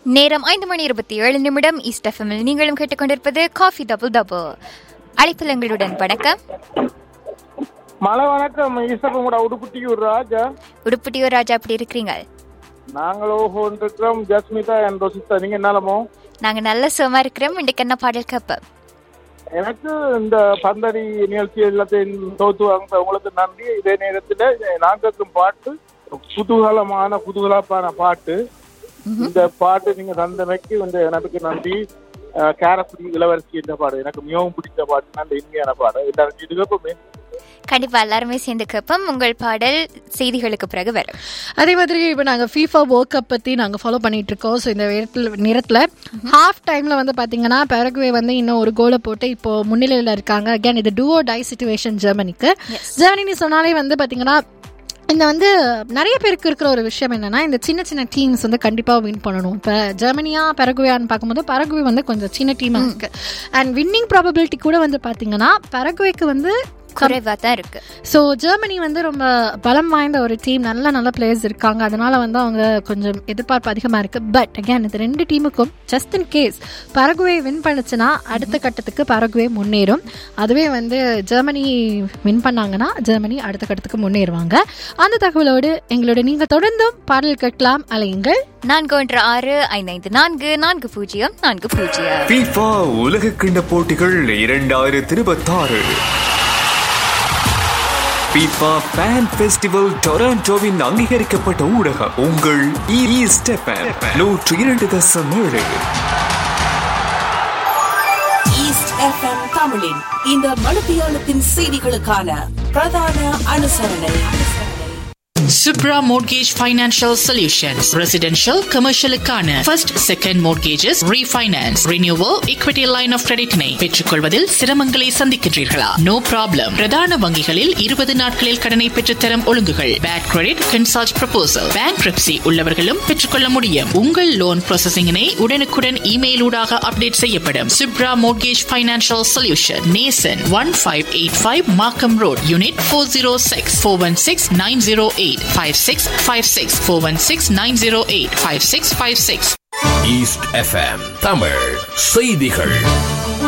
நேரம் ஐந்து மணி இருபத்தி ஏழு நிமிடம் ஈஸ்ட் எஃப்எம்மில் நீங்களும் கேட்டுக்கொண்டிருப்பது காஃபி டபுள் டபுள் அழைப்பில் எங்களுடன் வணக்கம் மழை வணக்கம் ஈஸ்வரன் கூட உடுப்புட்டியூர் ராஜா உடுப்புட்டியூர் ராஜா அப்படி இருக்கிறீங்க நாங்களோ இருக்கிறோம் ஜஸ்மிதா என் ரோசிதா நீங்க என்னலமோ நாங்க நல்ல சுகமா இருக்கிறோம் இன்றைக்கு என்ன பாடல் கேட்போம் எனக்கு இந்த பந்தடி நிகழ்ச்சி எல்லாத்தையும் தோத்து வாங்க உங்களுக்கு நன்றி இதே நேரத்துல நான் கேட்கும் பாட்டு குதூகலமான குதூகலப்பான பாட்டு இந்த பாட்டு நீங்க தந்தமைக்கு இந்த எனக்கு நன்றி அஹ், கேரக்குடி இளவரசி என்ற பாடு எனக்கு மிகவும் பிடிச்ச பாட்டு நல்ல இனிமையான பாடு எல்லாரும் இது கேட்போமே கண்டிப்பா எல்லாருமே சேர்ந்து கேட்போம் உங்கள் பாடல் செய்திகளுக்கு பிறகு வரும் அதே மாதிரி இப்போ நாங்கள் ஃபீஃபா வேர்ல்ட் கப் பற்றி நாங்கள் ஃபாலோ பண்ணிட்டு இருக்கோம் ஸோ இந்த நேரத்தில் நேரத்தில் ஹாஃப் டைமில் வந்து பார்த்தீங்கன்னா பெரகுவே வந்து இன்னும் ஒரு கோலை போட்டு இப்போ முன்னிலையில் இருக்காங்க அகேன் இது டூஓ டை சுச்சுவேஷன் ஜெர்மனிக்கு ஜெர்மனி சொன்னாலே வந்து பார்த்தீங்கன்னா இந்த வந்து நிறைய பேருக்கு இருக்கிற ஒரு விஷயம் என்னன்னா இந்த சின்ன சின்ன டீம்ஸ் வந்து கண்டிப்பாக வின் பண்ணணும் இப்போ ஜெர்மனியா பெரகுவேன்னு பார்க்கும்போது பெரகுவே வந்து கொஞ்சம் சின்ன டீமாக இருக்கு அண்ட் வின்னிங் ப்ராபபிலிட்டி கூட வந்து பார்த்தீங்கன்னா பெரகுவேக்கு வந்து குறைவா தான் இருக்கு ஸோ ஜெர்மனி வந்து ரொம்ப பலம் வாய்ந்த ஒரு டீம் நல்ல நல்ல பிளேயர்ஸ் இருக்காங்க அதனால வந்து அவங்க கொஞ்சம் எதிர்பார்ப்பு அதிகமாக இருக்கு பட் அகேன் இது ரெண்டு டீமுக்கும் just in case Paraguay win பண்ணுச்சுன்னா அடுத்த கட்டத்துக்கு பரகுவே முன்னேறும் அதுவே வந்து ஜெர்மனி வின் பண்ணாங்கன்னா ஜெர்மனி அடுத்த கட்டத்துக்கு முன்னேறுவாங்க அந்த தகவலோடு எங்களோட நீங்கள் தொடர்ந்தும் பாடல் கேட்கலாம் அலையுங்கள் நான்கு ஒன்று ஆறு ஐந்து ஐந்து நான்கு நான்கு பூஜ்ஜியம் நான்கு பூஜ்ஜியம் FIFA உலக கிண்ட போட்டிகள் இரண்டாயிரத்தி இருபத்தாறு FIFA ஃபேன் ஃபெஸ்டிவல் டொராண்டோவின் அங்கீகரிக்கப்பட்ட ஊடகம் உங்கள் ஈஸ்ட் எஃப்எம் நூற்று இரண்டு தசம் ஏழு ஈஸ்ட் எஃப்எம் தமிழின் இந்த மணித்தியாலத்தின் செய்திகளுக்கான பிரதான அனுசரணை Subra Mortgage Financial Solutions. Residential, commercial க்கான first, second mortgages, refinance, renewal, equity line of credit னை பெற்றுக்கொள்வதில் சிரமங்களை சந்திக்கின்றீர்களா நோ ப்ராப்ளம் பிரதான வங்கிகளில் இருபது நாட்களில் கடனை பெற்றுத்தரும் ஒழுங்குகள் bad credit consult proposal bankruptcy உள்ளவர்களும் பெற்றுக்கொள்ள முடியும் உங்கள் லோன் ப்ராசஸிங்கினை உடனுக்குடன் இமெயில் ஊடாக அப்டேட் செய்யப்படும் Subra Mortgage Financial Solution நேசன் one five eight five Markham road unit four zero six four one six nine zero eight five six five six four one six nine zero eight five six five six east FM Tamil செய்திகள்